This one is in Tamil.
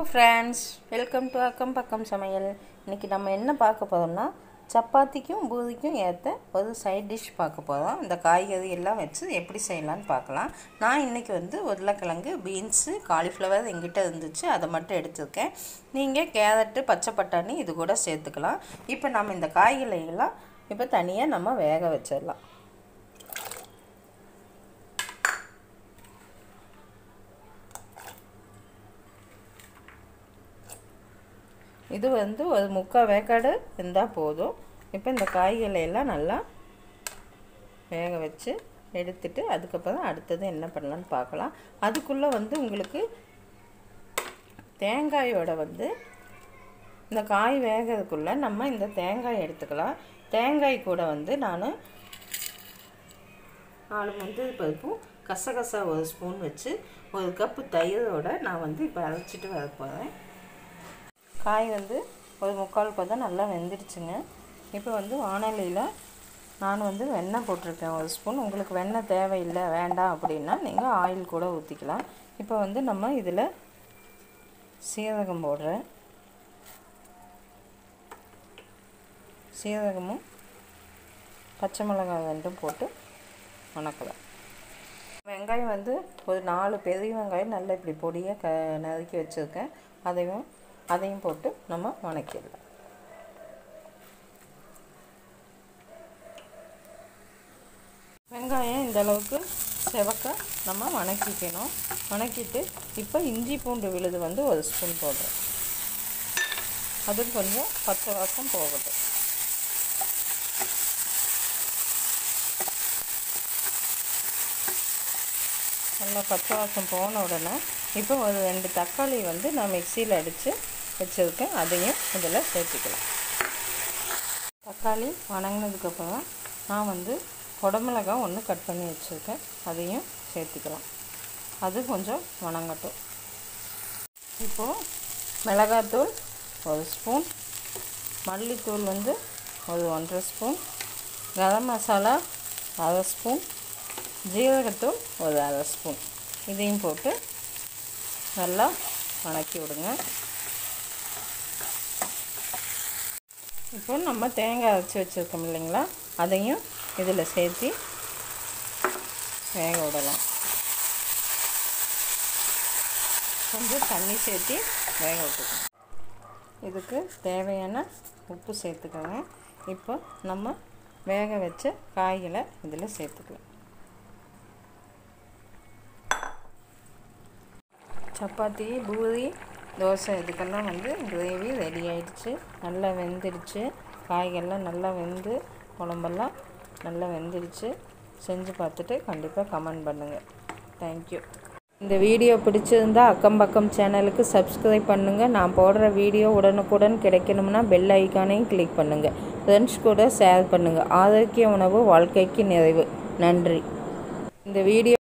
ஃப்ரெண்ட்ஸ் வெல்கம் டு அக்கம் பக்கம் சமையல் இன்றைக்கி நம்ம என்ன பார்க்க போகிறோம்னா சப்பாத்திக்கும் பூரிக்கும் ஏற்ற ஒரு சைட் டிஷ் பார்க்க போகிறோம் இந்த காய்கறி எல்லாம் வச்சு எப்படி செய்யலான்னு பார்க்கலாம் நான் இன்றைக்கி வந்து உருளைக்கிழங்கு பீன்ஸு காலிஃப்ளவர் எங்கிட்ட இருந்துச்சு அதை மட்டும் எடுத்திருக்கேன் நீங்கள் கேரட்டு பச்சை பட்டாணி இது கூட சேர்த்துக்கலாம் இப்போ நம்ம இந்த காய்கறிகள்லாம் இப்போ தனியாக நம்ம வேக வச்சிடலாம் இது வந்து ஒரு முக்கால் வேக்காடு இருந்தால் போதும் இப்போ இந்த காய்களை எல்லாம் நல்லா வேக வச்சு எடுத்துட்டு அதுக்கப்புறம் அடுத்தது என்ன பண்ணலான்னு பார்க்கலாம் அதுக்குள்ளே வந்து உங்களுக்கு தேங்காயோட வந்து இந்த காய் வேகிறதுக்குள்ளே நம்ம இந்த தேங்காய் எடுத்துக்கலாம் தேங்காய் கூட வந்து நான் நாலு முந்திரி பருப்பும் கசகசா ஒரு ஸ்பூன் வச்சு ஒரு கப்பு தயிரோட நான் வந்து இப்போ அரைச்சிட்டு வர போகிறேன் காய் வந்து ஒரு முக்கால் பதம் நல்லா வெந்துடுச்சுங்க இப்போ வந்து வானொலியில் நான் வந்து வெண்ணெய் போட்டிருக்கேன் ஒரு ஸ்பூன் உங்களுக்கு வெண்ணெய் தேவையில்லை வேண்டாம் அப்படின்னா நீங்கள் ஆயில் கூட ஊற்றிக்கலாம் இப்போ வந்து நம்ம இதில் சீரகம் போடுறேன் சீரகமும் பச்சை மிளகாய் ரெண்டும் போட்டு வணக்கலாம் வெங்காயம் வந்து ஒரு நாலு பெரிய வெங்காயம் நல்லா இப்படி பொடியாக க நறுக்கி வச்சுருக்கேன் அதையும் அதையும் போட்டு நம்ம வணக்கிடலாம் வெங்காயம் இந்த அளவுக்கு செவக்க நம்ம வணக்கிக்கணும் வணக்கிட்டு இப்போ இஞ்சி பூண்டு விழுது வந்து ஒரு ஸ்பூன் போடுறோம் அது கொஞ்சம் பச்சை வாசம் போகட்டும் நல்லா பச்சை வாசம் போன உடனே இப்போ ஒரு ரெண்டு தக்காளி வந்து நான் மிக்சியில் அடித்து வச்சுருக்கேன் அதையும் இதில் சேர்த்துக்கலாம் தக்காளி வணங்கினதுக்கப்புறம் நான் வந்து குடமிளகாய் ஒன்று கட் பண்ணி வச்சுருக்கேன் அதையும் சேர்த்துக்கலாம் அது கொஞ்சம் வணங்கட்டும் இப்போது மிளகாத்தூள் ஒரு ஸ்பூன் மல்லித்தூள் வந்து ஒரு ஒன்றரை ஸ்பூன் கரம் மசாலா அரை ஸ்பூன் ஜீரகத்தூள் ஒரு அரை ஸ்பூன் இதையும் போட்டு நல்லா வணக்கி விடுங்க இப்போ நம்ம தேங்காய் அரைச்சி வச்சுருக்கோம் இல்லைங்களா அதையும் இதில் சேர்த்து வேக விடலாம் கொஞ்சம் தண்ணி சேர்த்து வேக விட்டுக்கணும் இதுக்கு தேவையான உப்பு சேர்த்துக்கோங்க இப்போ நம்ம வேக வச்ச காய்களை இதில் சேர்த்துக்கலாம் சப்பாத்தி பூரி தோசை இதுக்கெல்லாம் வந்து கிரேவி ரெடி ஆயிடுச்சு நல்லா வெந்துடுச்சு காய்கள்லாம் நல்லா வெந்து குழம்பெல்லாம் நல்லா வெந்துடுச்சு செஞ்சு பார்த்துட்டு கண்டிப்பாக கமெண்ட் பண்ணுங்கள் தேங்க்யூ இந்த வீடியோ பிடிச்சிருந்தா அக்கம் பக்கம் சேனலுக்கு சப்ஸ்கிரைப் பண்ணுங்கள் நான் போடுற வீடியோ உடனுக்குடன் கிடைக்கணும்னா பெல் ஐக்கானையும் கிளிக் பண்ணுங்கள் ஃப்ரெண்ட்ஸ் கூட ஷேர் பண்ணுங்கள் ஆரோக்கிய உணவு வாழ்க்கைக்கு நிறைவு நன்றி இந்த வீடியோ